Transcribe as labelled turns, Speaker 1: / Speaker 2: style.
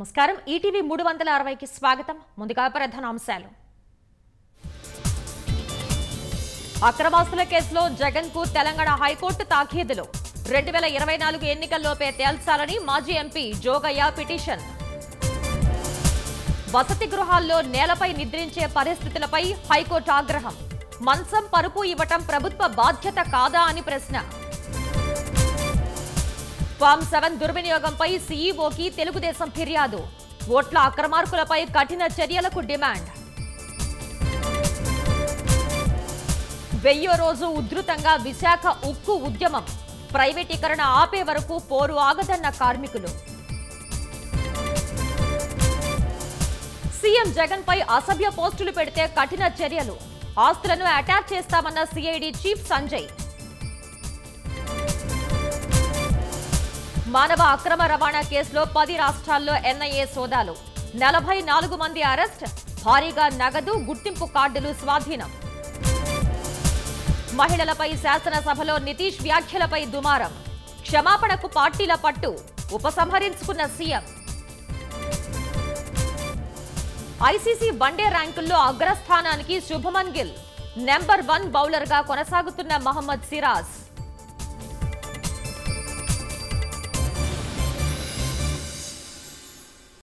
Speaker 1: నమస్కారం ఈటీవీ మూడు వందల అరవైకి స్వాగతం ముందుగా ప్రధాన అంశాలు అక్రమాస్తుల కేసులో జగన్ కు తెలంగాణ హైకోర్టు తాఖీదులు రెండు వేల ఇరవై నాలుగు ఎన్నికల్లోపే తేల్చాలని మాజీ ఎంపీ జోగయ్య పిటిషన్ వసతి గృహాల్లో నేలపై నిద్రించే పరిస్థితులపై హైకోర్టు ఆగ్రహం మంచం పరుపు ఇవ్వటం ప్రభుత్వ బాధ్యత కాదా అని ప్రశ్న ఫామ్ సెవెన్ దుర్వినియోగంపై సీఈఓకి తెలుగుదేశం ఫిర్యాదు ఓట్ల అక్రమార్కులపై కఠిన చర్యలకు డిమాండ్ వెయ్యో రోజు ఉధృతంగా విశాఖ ఉక్కు ఉద్యమం ప్రైవేటీకరణ ఆపే వరకు పోరు ఆగదన్న కార్మికులు సీఎం జగన్ పై అసభ్య పోస్టులు పెడితే కఠిన చర్యలు ఆస్తులను అటాచ్ చేస్తామన్న సిఐడి చీఫ్ సంజయ్ మానవ అక్రమ రవాణా కేసులో పది రాష్ట్రాల్లో ఎన్ఐఏ సోదాలు నలభై నాలుగు మంది అరెస్ట్ భారీగా నగదు గుర్తింపు కార్డులు స్వాధీనం మహిళలపై శాసనసభలో నితీష్ వ్యాఖ్యలపై దుమారం క్షమాపణకు పార్టీల పట్టు ఉపసంహరించుకున్న సీఎం ఐసీసీ వన్డే ర్యాంకుల్లో అగ్రస్థానానికి శుభమన్ గిల్ నెంబర్ వన్ బౌలర్గా కొనసాగుతున్న మహమ్మద్ సిరాజ్